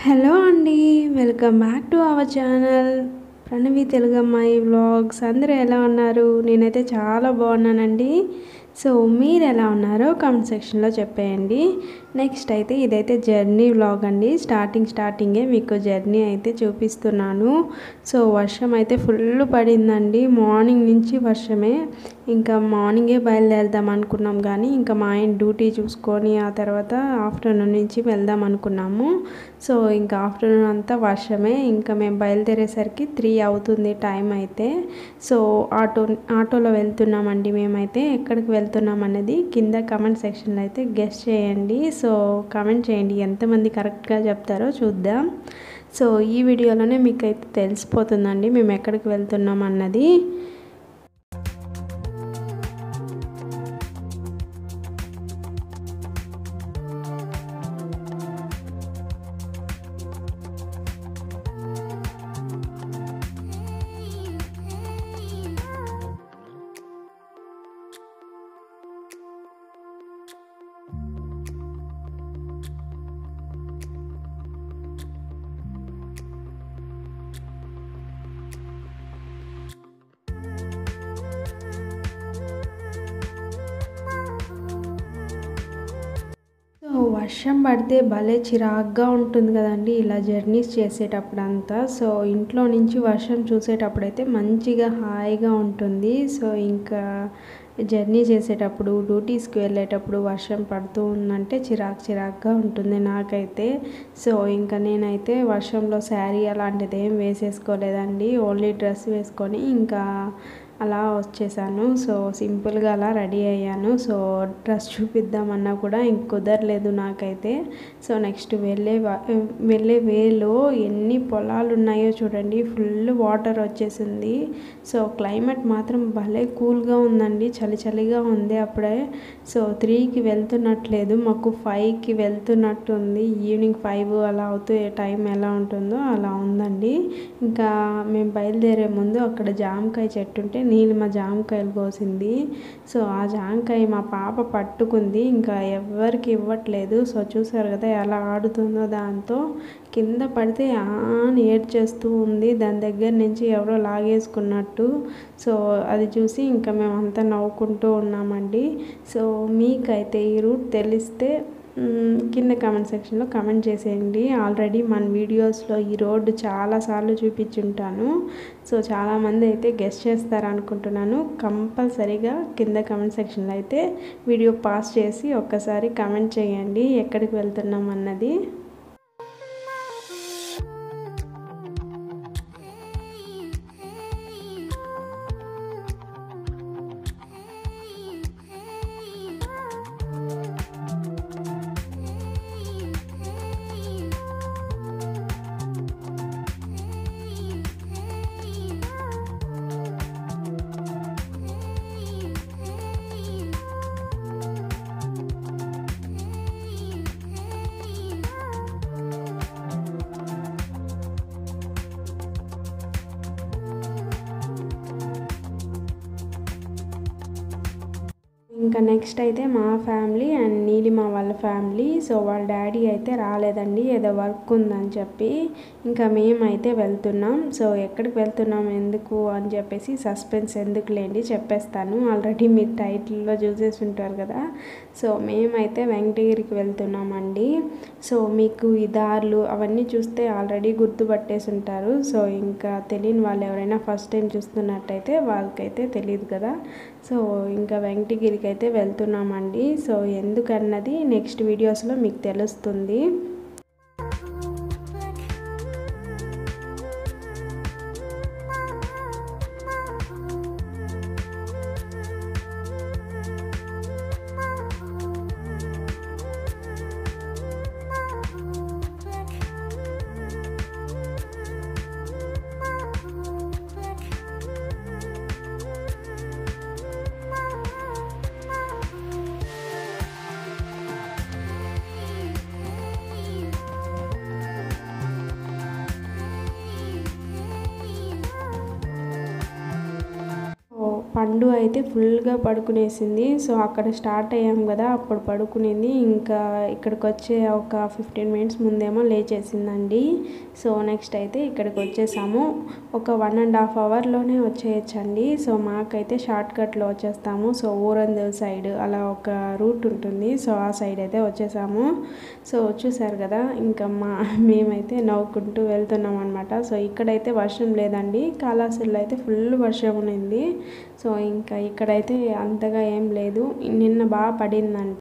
hello అండి welcome back to our channel Pranavi తెలుగమ్మాయి vlogs అందరూ ఎలా ఉన్నారు నేనైతే చాలా బాగున్నానండి సో మీరు ఎలా ఉన్నారో కామెంట్ సెక్షన్లో చెప్పేయండి నెక్స్ట్ అయితే ఇదైతే జర్నీ వ్లాగ్ అండి స్టార్టింగ్ స్టార్టింగే మీకు జర్నీ అయితే చూపిస్తున్నాను సో వర్షం అయితే ఫుల్ పడిందండి మార్నింగ్ నుంచి వర్షమే ఇంకా మార్నింగే బయలుదేరదాం అనుకున్నాం కానీ ఇంకా మా ఆయన డ్యూటీ చూసుకొని ఆ తర్వాత ఆఫ్టర్నూన్ నుంచి వెళ్దాం అనుకున్నాము సో ఇంకా ఆఫ్టర్నూన్ అంతా వర్షమే ఇంకా మేము బయలుదేరేసరికి త్రీ అవుతుంది టైం అయితే సో ఆటో ఆటోలో వెళ్తున్నామండి మేమైతే ఎక్కడికి వెళ్తున్నాం అనేది కింద కమెంట్ సెక్షన్లో అయితే గెస్ట్ చేయండి సో కమెంట్ చేయండి ఎంతమంది కరెక్ట్గా చెప్తారో చూద్దాం సో ఈ వీడియోలోనే మీకు అయితే తెలిసిపోతుందండి మేము ఎక్కడికి వెళ్తున్నాం అన్నది సో వర్షం పడితే భలే చిరాగ్గా ఉంటుంది కదండి ఇలా జర్నీస్ చేసేటప్పుడు అంతా సో ఇంట్లో నుంచి వర్షం చూసేటప్పుడైతే మంచిగా హాయిగా ఉంటుంది సో ఇంకా జర్నీ చేసేటప్పుడు డ్యూటీస్కి వెళ్ళేటప్పుడు వర్షం పడుతూ ఉందంటే చిరాక్ చిరాక్గా ఉంటుంది నాకైతే సో ఇంకా నేనైతే వర్షంలో శారీ అలాంటిది ఏం వేసేసుకోలేదండి ఓన్లీ డ్రెస్ వేసుకొని ఇంకా అలా వచ్చేసాను సో సింపుల్గా అలా రెడీ అయ్యాను సో డ్రెస్ చూపిద్దామన్నా కూడా ఇంక కుదరలేదు నాకైతే సో నెక్స్ట్ వెళ్ళే వెళ్ళే వేలో ఎన్ని పొలాలు ఉన్నాయో చూడండి ఫుల్ వాటర్ వచ్చేసింది సో క్లైమేట్ మాత్రం భలే కూల్గా ఉందండి చలి చలిగా ఉంది అప్పుడే సో త్రీకి వెళ్తున్నట్లేదు మాకు ఫైవ్కి వెళ్తున్నట్టు ఉంది ఈవినింగ్ ఫైవ్ అలా అవుతూ టైం ఎలా ఉంటుందో అలా ఉందండి ఇంకా మేము బయలుదేరే ముందు అక్కడ జామకాయ చెట్టు ఉంటే నీలిమ జామకాయలు కోసింది సో ఆ జామకాయ మా పాప పట్టుకుంది ఇంకా ఎవరికి ఇవ్వట్లేదు సో చూసారు కదా ఎలా ఆడుతుందో దాంతో కింద పడితే ఆన్ ఏడ్చేస్తూ ఉంది దాని దగ్గర నుంచి ఎవరో లాగేసుకున్నట్టు సో అది చూసి ఇంకా మేమంతా నవ్వుకుంటూ ఉన్నామండి సో మీకైతే ఈ రూట్ తెలిస్తే కింద కామెంట్ సెక్షన్లో కామెంట్ చేసేయండి ఆల్రెడీ మన వీడియోస్లో ఈ రోడ్డు చాలాసార్లు చూపించుంటాను సో చాలామంది అయితే గెస్ట్ చేస్తారనుకుంటున్నాను కంపల్సరీగా కింద కామెంట్ సెక్షన్లో అయితే వీడియో పాస్ చేసి ఒక్కసారి కామెంట్ చేయండి ఎక్కడికి వెళ్తున్నాం అన్నది ఇంకా నెక్స్ట్ అయితే మా ఫ్యామిలీ అండ్ నీలిమ వాళ్ళ ఫ్యామిలీ సో వాళ్ళ డాడీ అయితే రాలేదండి ఏదో వర్క్ ఉందని చెప్పి ఇంకా మేమైతే వెళ్తున్నాం సో ఎక్కడికి వెళ్తున్నాం ఎందుకు అని చెప్పేసి సస్పెన్స్ ఎందుకు లేండి చెప్పేస్తాను ఆల్రెడీ మీరు టైటిల్లో చూసేసి ఉంటారు కదా సో మేమైతే వెంకటగిరికి వెళ్తున్నామండి సో మీకు ఈ దారులు అవన్నీ చూస్తే ఆల్రెడీ గుర్తుపట్టేసి ఉంటారు సో ఇంకా తెలియని వాళ్ళు ఎవరైనా ఫస్ట్ టైం చూస్తున్నట్టయితే వాళ్ళకైతే తెలియదు కదా సో ఇంకా వెంకటగిరికి అయితే వెళ్తున్నామండి సో ఎందుకన్నది నెక్స్ట్ వీడియోస్లో మీకు తెలుస్తుంది పండు అయితే ఫుల్గా పడుకునేసింది సో అక్కడ స్టార్ట్ అయ్యాం కదా అప్పుడు పడుకునింది ఇంకా ఇక్కడికి వచ్చే ఒక ఫిఫ్టీన్ మినిట్స్ ముందేమో లేచేసిందండి సో నెక్స్ట్ అయితే ఇక్కడికి వచ్చేసాము ఒక వన్ అండ్ హాఫ్ అవర్లోనే వచ్చేయచ్చండి సో మాకైతే షార్ట్ కట్లో వచ్చేస్తాము సో ఊరందల్ సైడ్ అలా ఒక రూట్ ఉంటుంది సో ఆ సైడ్ అయితే వచ్చేసాము సో చూసారు కదా ఇంకా మా మేమైతే నవ్వుకుంటూ వెళ్తున్నాం అనమాట సో ఇక్కడైతే వర్షం లేదండి కాళాసుల్లో అయితే ఫుల్ వర్షం ఉన్నింది సో ఇంకా ఇక్కడైతే అంతగా ఏం లేదు నిన్న బాగా పడిందండి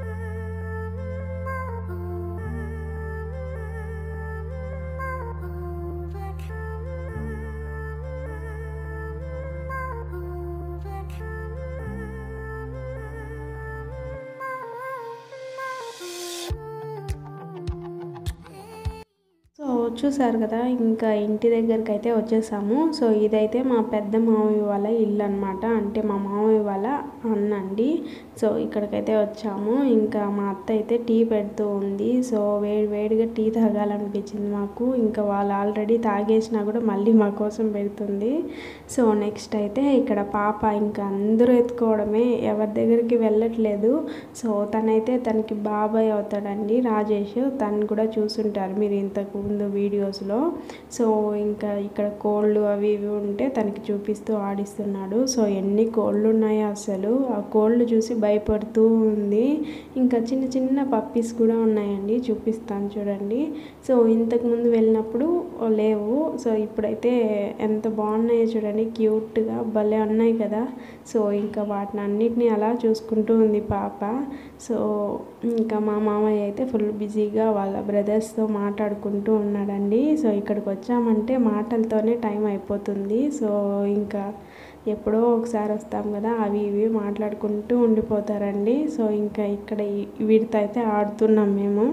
సో చూసారు కదా ఇంకా ఇంటి దగ్గరికి అయితే వచ్చేసాము సో ఇదైతే మా పెద్ద మామయ్య వాళ్ళ ఇల్లు అనమాట అంటే మా మామయ్య వాళ్ళ అన్న అండి సో ఇక్కడికైతే వచ్చాము ఇంకా మా అత్త అయితే టీ పెడుతూ ఉంది సో వేడి వేడిగా టీ తాగాలనిపించింది మాకు ఇంకా వాళ్ళు ఆల్రెడీ తాగేసినా కూడా మళ్ళీ మా కోసం పెడుతుంది సో నెక్స్ట్ అయితే ఇక్కడ పాప ఇంకా అందరూ ఎత్తుకోవడమే ఎవరి దగ్గరికి వెళ్ళట్లేదు సో తనైతే తనకి బాబాయ్ అవుతాడండి రాజేష్ తను కూడా చూసుంటారు మీరు ఇంతకు ముందు వీడియోస్లో సో ఇంకా ఇక్కడ కోళ్ళు అవి ఇవి ఉంటే తనకి చూపిస్తూ ఆడిస్తున్నాడు సో ఎన్ని కోళ్ళు ఉన్నాయో అసలు ఆ కోళ్ళు చూసి భయపడుతూ ఉంది ఇంకా చిన్న చిన్న పప్పీస్ కూడా ఉన్నాయండి చూపిస్తాను చూడండి సో ఇంతకు ముందు వెళ్ళినప్పుడు లేవు సో ఇప్పుడైతే ఎంత బాగున్నాయో చూడండి క్యూట్గా భలే ఉన్నాయి కదా సో ఇంకా వాటిని అన్నిటిని అలా చూసుకుంటూ ఉంది పాప సో ఇంకా మా మామయ్య అయితే ఫుల్ బిజీగా వాళ్ళ బ్రదర్స్తో మాట్లాడుకుంటూ ఉన్నాడండి సో ఇక్కడికి వచ్చామంటే మాటలతోనే టైం అయిపోతుంది సో ఇంకా ఎప్పుడో ఒకసారి వస్తాం కదా అవి ఇవి మాట్లాడుకుంటూ ఉండిపోతారండి సో ఇంకా ఇక్కడ ఈ- వీటితో అయితే ఆడుతున్నాం మేము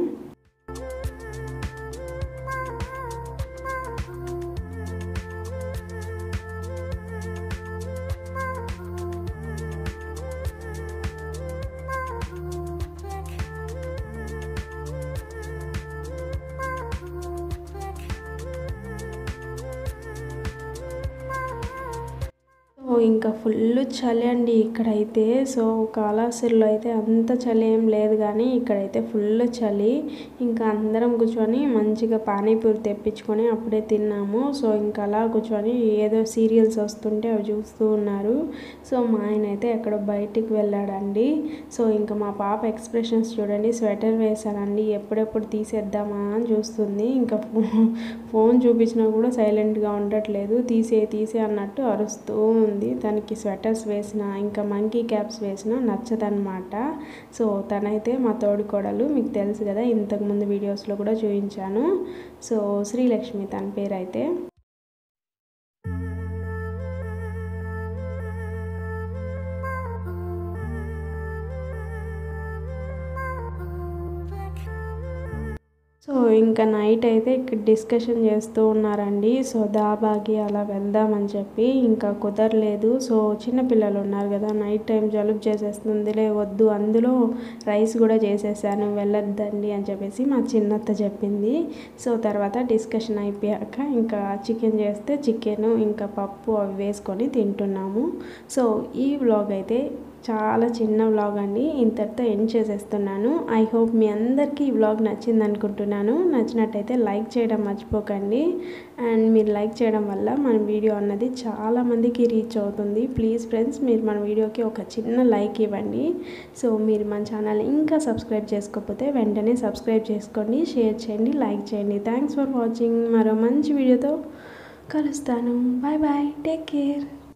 సో ఇంకా ఫుల్ చలి అండి ఇక్కడైతే సో కాళాశ్రీలో అయితే అంత చలి ఏం లేదు కానీ ఇక్కడైతే ఫుల్ చలి ఇంకా అందరం కూర్చొని మంచిగా పానీపూరి తెప్పించుకొని అప్పుడే తిన్నాము సో ఇంకా అలా కూర్చొని ఏదో సీరియల్స్ వస్తుంటే అవి చూస్తూ ఉన్నారు సో మా ఆయన అయితే ఎక్కడో బయటికి వెళ్ళాడండి సో ఇంకా మా పాప ఎక్స్ప్రెషన్స్ చూడండి స్వెటర్ వేశానండి ఎప్పుడెప్పుడు తీసేద్దామా అని చూస్తుంది ఇంకా ఫోన్ ఫోన్ చూపించినా కూడా సైలెంట్గా ఉండట్లేదు తీసే తీసే అన్నట్టు అరుస్తూ ఉంది తనకి స్వెటర్స్ వేసిన ఇంకా మంకీ క్యాప్స్ వేసిన నచ్చదనమాట సో తనైతే మా తోడికోడలు మీకు తెలుసు కదా ఇంతకుముందు వీడియోస్లో కూడా చూపించాను సో శ్రీలక్ష్మి తన పేరు అయితే సో ఇంకా నైట్ అయితే ఇక్కడ డిస్కషన్ చేస్తూ ఉన్నారండి సో దాబాకి అలా వెళ్దామని చెప్పి ఇంకా కుదరలేదు సో చిన్నపిల్లలు ఉన్నారు కదా నైట్ టైం జలుబు చేసేస్తుందిలే వద్దు అందులో రైస్ కూడా చేసేసాను వెళ్ళొద్దండి అని చెప్పేసి మా చిన్నత్త చెప్పింది సో తర్వాత డిస్కషన్ అయిపోయాక ఇంకా చికెన్ చేస్తే చికెన్ ఇంకా పప్పు అవి వేసుకొని తింటున్నాము సో ఈ వ్లాగ్ అయితే చాలా చిన్న వ్లాగ్ అండి ఇంతటితో ఎండ్ చేసేస్తున్నాను ఐ హోప్ మీ అందరికీ ఈ వ్లాగ్ నచ్చింది అనుకుంటున్నాను నచ్చినట్టయితే లైక్ చేయడం మర్చిపోకండి అండ్ మీరు లైక్ చేయడం వల్ల మన వీడియో అన్నది చాలా మందికి రీచ్ అవుతుంది ప్లీజ్ ఫ్రెండ్స్ మీరు మన వీడియోకి ఒక చిన్న లైక్ ఇవ్వండి సో మీరు మన ఛానల్ ఇంకా సబ్స్క్రైబ్ చేసుకోకపోతే వెంటనే సబ్స్క్రైబ్ చేసుకోండి షేర్ చేయండి లైక్ చేయండి థ్యాంక్స్ ఫర్ వాచింగ్ మరో మంచి వీడియోతో కలుస్తాను బాయ్ బాయ్ టేక్ కేర్